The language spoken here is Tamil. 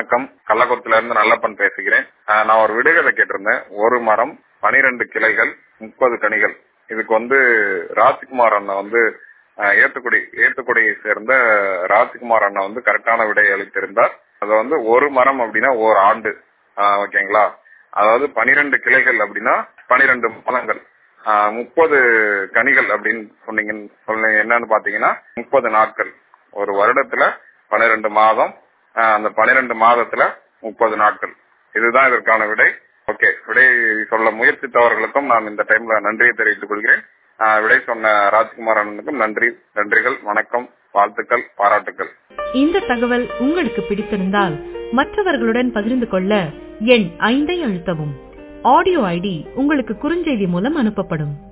வணக்கம் கள்ளக்குளத்துல இருந்து நல்லப்பன் பேசுகிறேன் ஆஹ் நான் ஒரு விடுகதை கேட்டிருந்தேன் ஒரு மரம் பனிரெண்டு கிளைகள் முப்பது கனிகள் இதுக்கு வந்து ராஜ்குமார் அண்ணன் வந்து ஆஹ் ஏத்துக்குடி ஏத்துக்குடியை சேர்ந்த ராஜ்குமார் அண்ணன் வந்து கரெக்டான விடை அளித்திருந்தார் அது வந்து ஒரு மரம் அப்படின்னா ஓர் ஆண்டு ஆஹ் ஓகேங்களா அதாவது பனிரெண்டு கிளைகள் அப்படின்னா பனிரெண்டு மாதங்கள் ஆஹ் முப்பது கனிகள் அப்படின்னு சொன்னீங்கன்னு சொன்னீங்க என்னன்னு பாத்தீங்கன்னா முப்பது நாட்கள் ஒரு வருடத்துல பன்னிரெண்டு மாதம் ஆஹ் அந்த பன்னிரெண்டு மாதத்துல முப்பது நாட்கள் இதுதான் இதற்கான விடை ஓகே விடை சொல்ல முயற்சித்தவர்களுக்கும் நான் இந்த டைம்ல நன்றியை தெரிவித்துக் கொள்கிறேன் ஆஹ் விடை சொன்ன ராஜ்குமார் அண்ணனுக்கும் நன்றி நன்றிகள் வணக்கம் வாழ்த்துக்கள் பாராட்டுக்கள் இந்த தகவல் உங்களுக்கு பிடித்திருந்தால் மற்றவர்களுடன் பகிர்ந்து கொள்ள எண் ஐந்தை அழுத்தவும் ஆடியோ ஐடி உங்களுக்கு குறுஞ்செய்தி மூலம் அனுப்பப்படும்